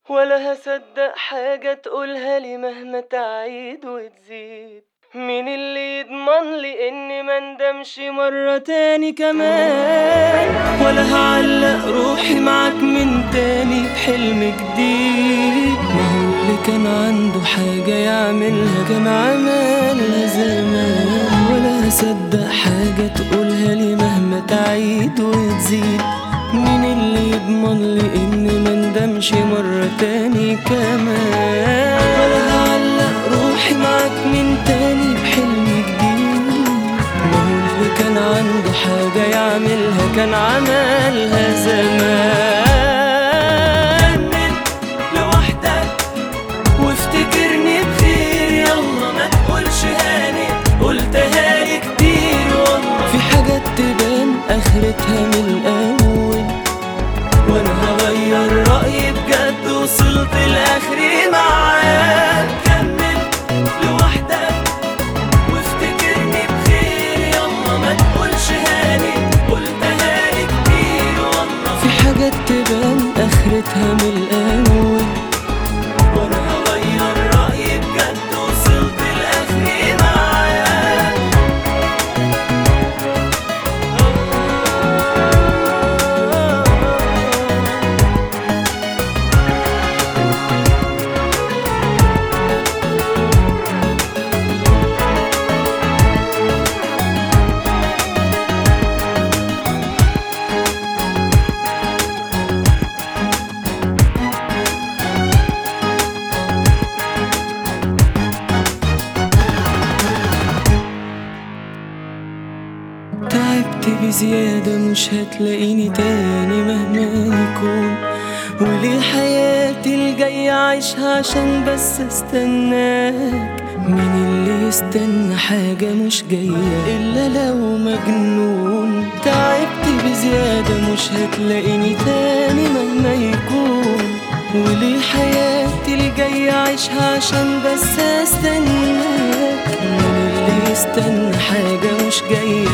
ولا هصدق حاجة تقولها لي مهما تعيد وتزيد مين اللي يضمن لي اني ما ندمش مرة تاني كمان ولا هعلق روحي معاك من تاني بحلم جديد ما هو اللي كان عنده حاجة يعملها كان عملها زمان ولا هصدق حاجة تقولها لي مهما تعيد وتزيد مين اللي يضمن لي اني ما ندمش مرة تاني كمان ولا هعلق روحي معاك من تاني بحلم جديد ما هو اللي كان عنده حاجة يعملها كان عملها زمان لوحدك وافتكرني بخير يلا ما تقولش هاني قلتها لي كتير والله في حاجات تبان اخرتها من الاول وانا هغير رايي بجد وصلت لاخري معاك كمل لوحدك وافتكرني بخير يلا ما تقولش هاني قلتها لي كتير والله في حاجات تبان اخرتها من الاول وانا هغير رايي بجد وصلت لاخري معاك تعبت بزيادة مش هتلاقيني تاني مهما يكون وليه حياتي الجاية عايشها عشان بس استناك مين اللي يستنى حاجة مش جاية إلا لو مجنون تعبت بزيادة مش هتلاقيني تاني مهما يكون وليه حياتي الجاية عايشها عشان بس استناك مين اللي يستنى حاجة مش جاية